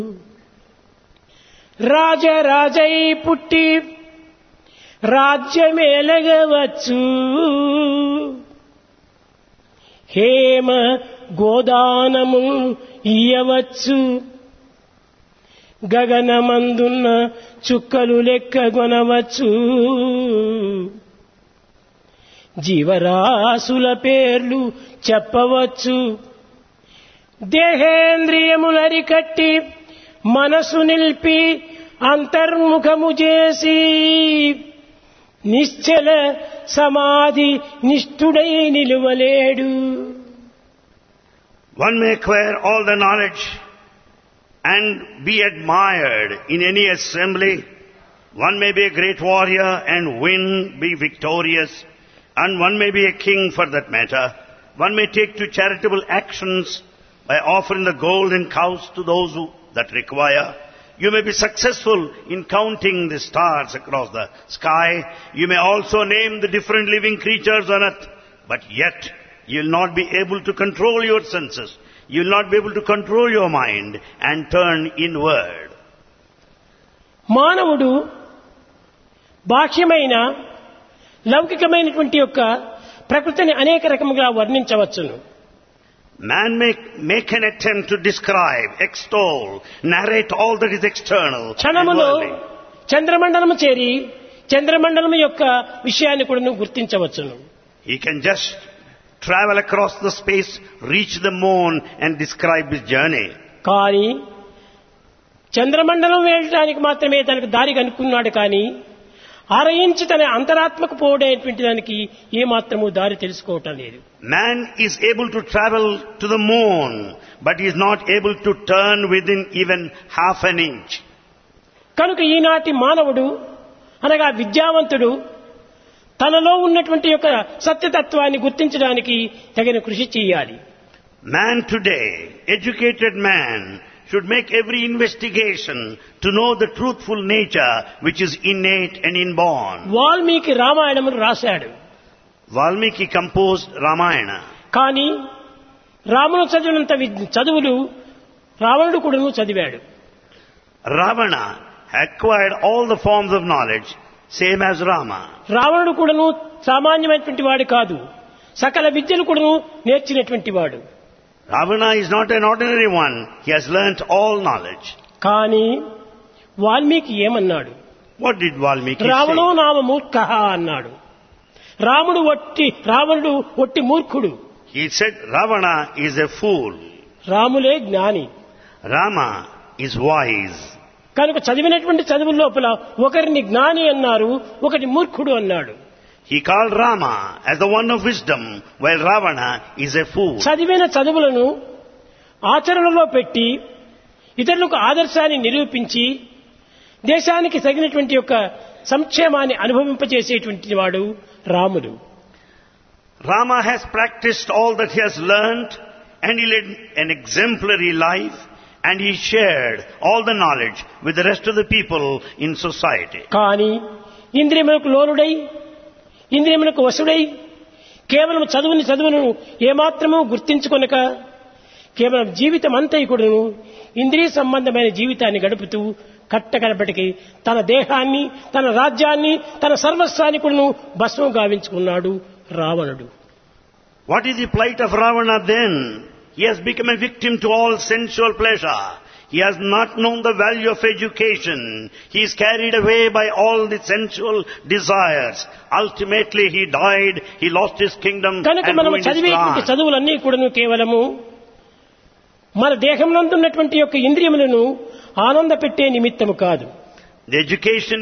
రాజరాజై పుట్టి రాజ్యమేలగవచ్చు హేమ గోదానము ఇయ్యవచ్చు గగనమందున్న చుక్కలు లెక్కగొనవచ్చు జీవరాశుల పేర్లు చెప్పవచ్చు దేహేంద్రియములరికట్టి మనసు నిలిపి అంతర్ముఖము చేసి నిశ్చల సమాధి నిష్ఠుడై నిలువలేడు One may acquire all the knowledge and be admired in any assembly. One may be a great warrior and win, be victorious. And one may be a king for that matter. One may take to charitable actions by offering the golden cows to those who that require. You may be successful in counting the stars across the sky. You may also name the different living creatures on earth. But yet, you will not be able to control your senses. You will not be able to control your mind and turn inward. మానవుడు బాహ్యమైన లౌకికమైనటువంటి యొక్క ప్రకృతిని అనేక రకముగా వర్ణించవచ్చును Man may make an attempt to describe, extol, narrate all that is external and క్షణములో worldly. చంద్రమండలము చేరి చంద్రమండలము యొక్క విషయాన్ని కూడా గుర్తించవచ్చును He can just travel across the space, reach the moon and describe his journey. కానీ చంద్రమండలం వెళ్ళడానికి మాత్రమే తనకు దారి కనుక్కున్నాడు కానీ ఆరయించి తన అంతరాత్మకు పోవడేటువంటి దానికి ఏమాత్రము దారి తెలుసుకోవటం లేదు Man is able to travel to the moon, but he is not able to turn within even half an inch. కనుక ఈనాటి మానవుడు అనగా విద్యావంతుడు తనలో ఉన్నటువంటి యొక్క సత్యతత్వాన్ని గుర్తించడానికి తగిన కృషి చేయాలి Man today, educated man, should make every investigation to know the truthful nature which is innate and inborn. Valmiki రామాయణమును రాశాడు Valmiki composed Ramayana. కానీ రాముడు చదివినంత విద్- చదువులు రావణుడు కూడాను చదివాడు Ravana acquired all the forms of knowledge, same as Rama. రావణుడు కూడాను సామాన్యమైనటువంటి వాడు కాదు సకల విద్యలు కూడాను నేర్చినటువంటి వాడు Ravana is not an ordinary one. He has learnt all knowledge. కానీ వాల్మీకి ఏమన్నాడు What did Valmiki రావణో say? నామ మూర్ఖ అన్నాడు రాముడు ఒట్టి రావణుడు ఒట్టి మూర్ఖుడు He said Ravana is a fool. రాములే జ్ఞాని Rama is wise. కనుక చదివినటువంటి చదువుల లోపల ఒకరిని జ్ఞాని అన్నారు ఒకటి మూర్ఖుడు అన్నాడు He called Rama as the one of wisdom, while Ravana is a fool. చదివిన చదువులను ఆచరణలో పెట్టి ఇతరులకు ఆదర్శాన్ని నిరూపించి దేశానికి తగినటువంటి యొక్క సంక్షేమాన్ని అనుభవింపజేసేటువంటి వాడు రాముడు Rama has practiced all that he has learnt and he led an exemplary life and he shared all the knowledge with the rest of the people in society. కానీ ఇంద్రియములకు లోనుడై ఇంద్రియములకు వశుడై కేవలం చదువుని చదువును ఏమాత్రమూ గుర్తించుకొనక కేవలం జీవితం అంతా కూడాను ఇంద్రియ సంబంధమైన జీవితాన్ని గడుపుతూ కట్టకడపటికి తన దేహాన్ని తన రాజ్యాన్ని తన సర్వస్వాన్ని కూడాను భస్మం గావించుకున్నాడు రావణుడు What is the plight of Ravana then? He has become a victim to all sensual pleasure. He has not known the value of education. He is carried away by all the sensual desires. Ultimately he died, he lost his kingdom కనుక and మనము ruined his చదివేటువంటి clan. చదువులన్నీ కూడాను కేవలము మన దేహంలో ఉన్నటువంటి యొక్క ఇంద్రియములను ఆనంద పెట్టే నిమిత్తము కాదు The education